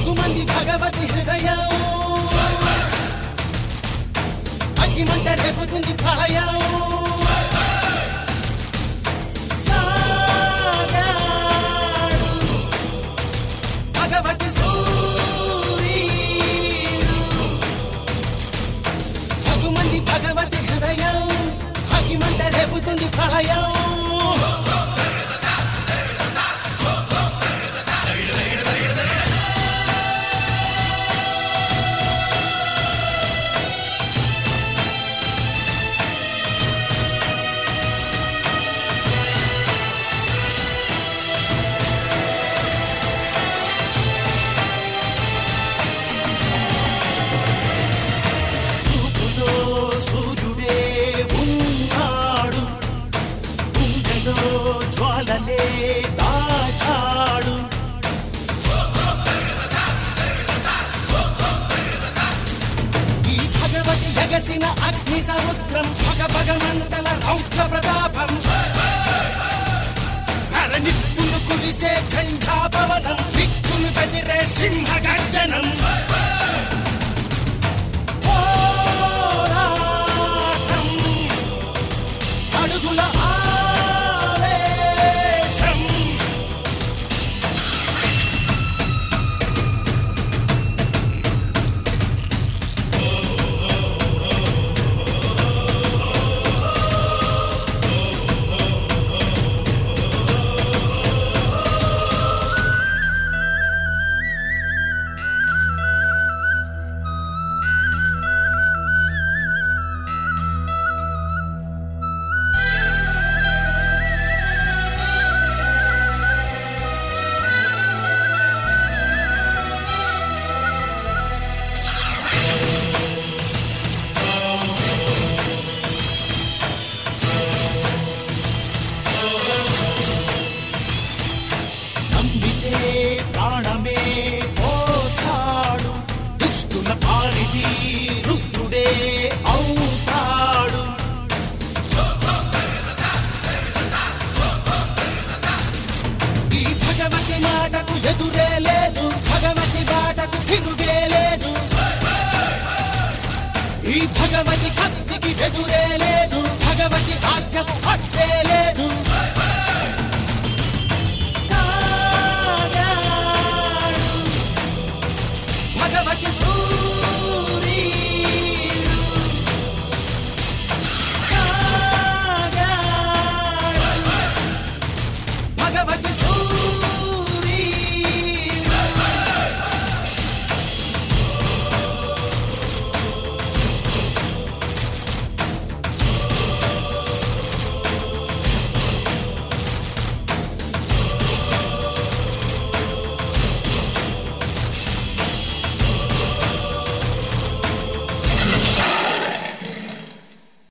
భగుమంది భగవతి హృదయం అగ్గిమంట రేపుతుంది ప్రళయం సాగాడు భగవతి సూరీడు భగుమంది భగవతి హృదయం అగ్గిమంట రేపుతుంది ప్రళయం చూపులో సూర్యుడే ఉన్నాడు గుండెలో జ్వాలలే దాచాడు ఈ భగవతి ఎగసిన అగ్ని సముద్రం భగ భగమంతల రౌద్ర ప్రతాపం నిప్పులు కురిసే ఝంఝా పవనం దిక్కులు బెదిరే సింహ గర్జనం పోరాటం అడుగుల ఆవేశం నమ్మితే ప్రాణమే పోస్తాడు దుష్టుల పాలిటి రుద్రుడే అవుతాడు ఈ భగవతి మాటకు ఎదురే లేదు భగవతి బాటకు తిరుగే లేదు ఈ భగవతి కత్తికి ఎదురే లేదు భగవతి ఆజ్ఞకు